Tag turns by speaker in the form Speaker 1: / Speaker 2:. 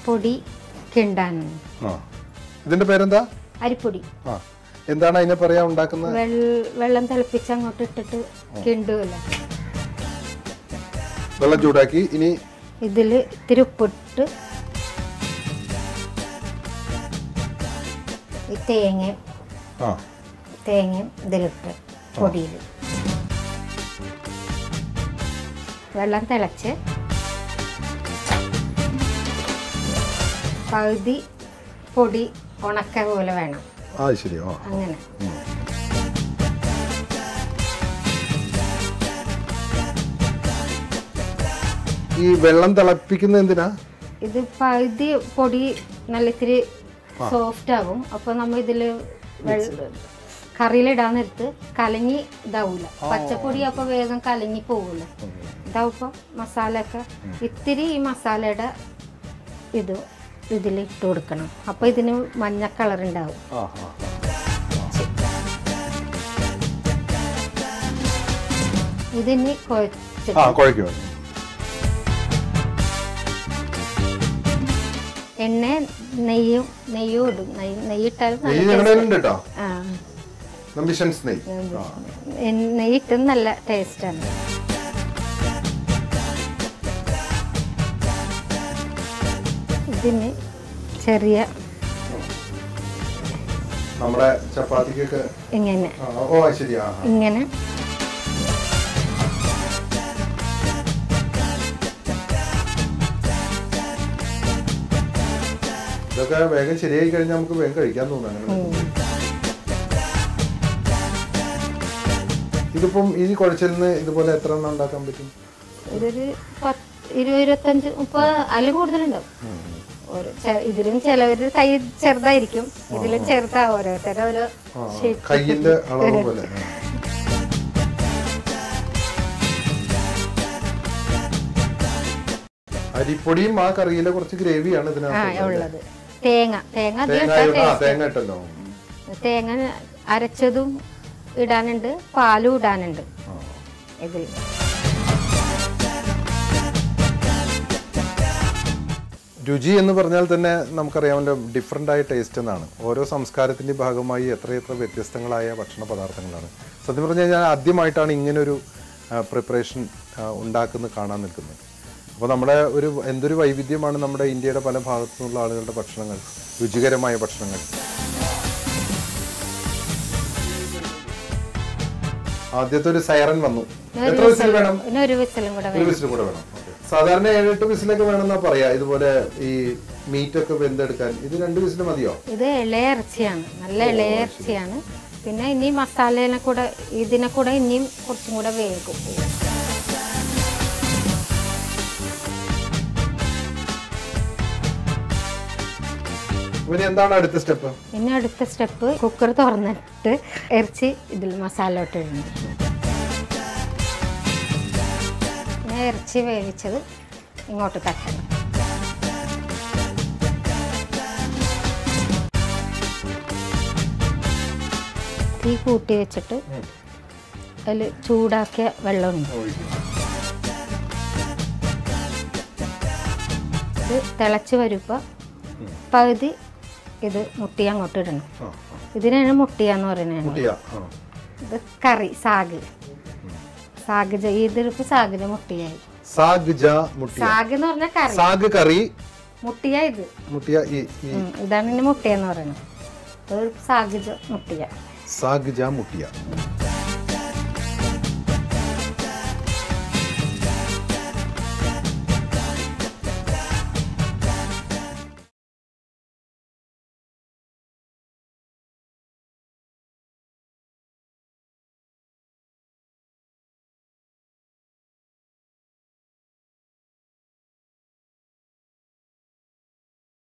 Speaker 1: പൊടി കിണ്ടാനാണ്
Speaker 2: ആ ഇതിന്റെ പേരെന്താ
Speaker 1: അരിപ്പൊടി
Speaker 2: ആ എന്താണ് അതിനെ പറയാ ഉണ്ടാക്കുന്നത്
Speaker 1: വെള്ള- വെള്ളം തിളപ്പിച്ച് അങ്ങോട്ട് ഇട്ടിട്ട് കിണ്ടുമല്ലോ
Speaker 2: വെള്ളം ചൂടാക്കി ഇനി
Speaker 1: ഇതിൽ ഇത്തിരി ഉപ്പിട്ട് ഈ തേങ്ങയും
Speaker 2: ആ
Speaker 1: തേങ്ങയും ഇതിലിട്ട് പൊടിയിൽ വെള്ളം തിളച്ച് പകുതി പൊടി ഉണക്ക പോലെ വേണം
Speaker 2: ആ ശരി ആ
Speaker 1: അങ്ങനെ
Speaker 2: ഈ വെള്ളം തിളപ്പിക്കുന്ന എന്തിനാ
Speaker 1: ഇത് പകുതി പൊടി നല്ല ഇത്തിരി സോഫ്റ്റ് ആകും അപ്പോൾ നമ്മൾ ഇതിൽ കറിയിലിടാൻ നേരത്ത് കലങ്ങി ഇതാവൂല പച്ചപ്പൊടി അപ്പോൾ വേഗം കലങ്ങി പോകൂല ഇതാവുമ്പോൾ മസാല ഒക്കെ ഇത്തിരി ഈ മസാലയുടെ ഇത് ഇതിൽ ഇട്ട് കൊടുക്കണം അപ്പോൾ ഇതിന് മഞ്ഞ കളർ ഉണ്ടാവും
Speaker 2: ആ ആ
Speaker 1: ഇതിനി കുഴച്ചിട്ട്
Speaker 2: ആ കുഴയ്ക്കും
Speaker 1: എണ്ണ നെയ്യും നെയ്യും ഇടും നെയ്യ് നെയ്യിട്ടാലും നല്ല
Speaker 2: നെയ്യ് ഞങ്ങളുടെ ഉണ്ട് കേട്ടോ
Speaker 1: ആ
Speaker 2: നമ്പിഷൻസ് നെയ്യ് ആ.
Speaker 1: എൻ- നെയ്യിട്ടും നല്ല ടേസ്റ്റാണ് ഇതിന് ചെറിയ
Speaker 2: നമ്മുടെ ചപ്പാത്തിക്കൊക്കെ
Speaker 1: ഇങ്ങനെ
Speaker 2: ആ, ഓ അത് ശരി ആ ആ.
Speaker 1: ഇങ്ങനെ
Speaker 2: ഇതൊക്കെ വേഗം ശരിയായി കഴിഞ്ഞാൽ നമുക്ക് വേഗം കഴിക്കാൻ തോന്നുന്നു അങ്ങനെ ഇതിപ്പം ഈ കുഴച്ചിലിന് ഇതുപോലെ എത്ര എണ്ണം ഉണ്ടാക്കാൻ പറ്റും
Speaker 1: ഇതൊരു പത്ത് ഇരുപത് ഇരുപത്തഞ്ച് മുപ്പത് അതിൽ കൂടുതലുണ്ടാവും ഓരോ ചെ- ഇതിലും ചിലവര് കൈ ചെറുതായിരിക്കും ഇതിലും ചെറുതാ ഓരോരുത്തരും ഓരോ
Speaker 2: ആ,
Speaker 1: shape.
Speaker 2: കയ്യിന്റെ അളവ് പോലെ ആ. അരിപ്പൊടിയും ആ കറിയിലെ കുറച്ച് ഗ്രേവിയാണ്
Speaker 1: ആ
Speaker 2: ഇതിനകത്ത്
Speaker 1: ഉള്ളത് തേങ്ങ തേങ്ങ അധികം
Speaker 2: തേങ്ങ
Speaker 1: ഇട്ടാൽ
Speaker 2: ആ
Speaker 1: taste.
Speaker 2: തേങ്ങ ഇട്ടല്ലോ
Speaker 1: തേങ്ങ അരച്ചതും ഇടാനുണ്ട് പാലും ഇടാനുണ്ട്
Speaker 2: ആ.
Speaker 1: ഇതിൽ
Speaker 2: രുചി എന്ന് പറഞ്ഞാൽ തന്നെ നമുക്കറിയാമല്ലോ ഡിഫറെൻ്റ് ആയ ടേസ്റ്റ് എന്നാണ് ഓരോ സംസ്കാരത്തിൻ്റെ ഭാഗമായി എത്രയെത്ര വ്യത്യസ്തങ്ങളായ ഭക്ഷണ പദാർത്ഥങ്ങളാണ് സത്യം പറഞ്ഞു കഴിഞ്ഞാൽ ആദ്യമായിട്ടാണ് ഇങ്ങനൊരു പ്രിപ്പറേഷൻ ഉണ്ടാക്കുന്നത് കാണാൻ നിൽക്കുന്നത് അപ്പോൾ നമ്മുടെ ഒരു എന്തൊരു വൈവിധ്യമാണ് നമ്മുടെ ഇന്ത്യയുടെ പല ഭാഗത്തു നിന്നുള്ള ആളുകളുടെ ഭക്ഷണങ്ങൾ രുചികരമായ ഭക്ഷണങ്ങൾ ആദ്യത്തെ ഒരു സൈറൻ വന്നു എത്ര വിസിൽ വേണം
Speaker 1: പിന്നെ ഒരു വിസലും കൂടെ
Speaker 2: ഒരു
Speaker 1: വേണം
Speaker 2: വിസിൽ കൂടെ വേണം സാധാരണ ഏഴെട്ട് വിസിലൊക്കെ വേണമെന്നാ പറയാ ഇതുപോലെ ഈ മീറ്റ് ഒക്കെ വെന്തെടുക്കാൻ ഇത് രണ്ട് വിസിൽ മതിയോ
Speaker 1: ഇത് ഇളയ ഇറച്ചിയാണ് നല്ല ഇളയ ഇറച്ചിയാണ് പിന്നെ ഇനി മസാലേനെ കൂടെ ഇതിനെ കൂടെ ഇനിയും കുറച്ചും കൂടെ വേകും
Speaker 2: ഇനി എന്താണ് അടുത്ത സ്റ്റെപ്പ്
Speaker 1: ഇനി അടുത്ത സ്റ്റെപ്പ് കുക്കർ തുറന്നിട്ട് ഇറച്ചി ഇതിൽ മസാല ഇട്ട് ഇടണം പിന്നെ ഇറച്ചി വേവിച്ചത് ഇങ്ങോട്ട് തട്ടണം തീ കൂട്ടി വെച്ചിട്ട് അതിൽ ചൂടാക്കിയ വെള്ളമുണ്ട് ഇത് തിളച്ച് വരുമ്പോൾ പകുതി ഇത് മുട്ടി അങ്ങോട്ട് ഇടണം ഇതിനാണ് മുട്ടിയാന്ന് പറയുന്നത്
Speaker 2: മുട്ടിയ ആ.
Speaker 1: ഇത് കറി സാഗ് സാഗ് ജ- ഇതിലിപ്പോ സാഗിന് മുട്ടിയായി
Speaker 2: സാഗ് ജ മുട്ടിയ
Speaker 1: സാഗ് എന്ന് പറഞ്ഞാൽ കറി
Speaker 2: സാഗ് കറി
Speaker 1: മുട്ടിയ ഇത്
Speaker 2: മുട്ടിയ ഈ ഈ
Speaker 1: ഉം, ഇതാണ് ഇനി മുട്ടിയെന്ന് പറയുന്നത് ഇത് സാഗ് ജ മുട്ടിയ
Speaker 2: സാഗ് ജ മുട്ടിയ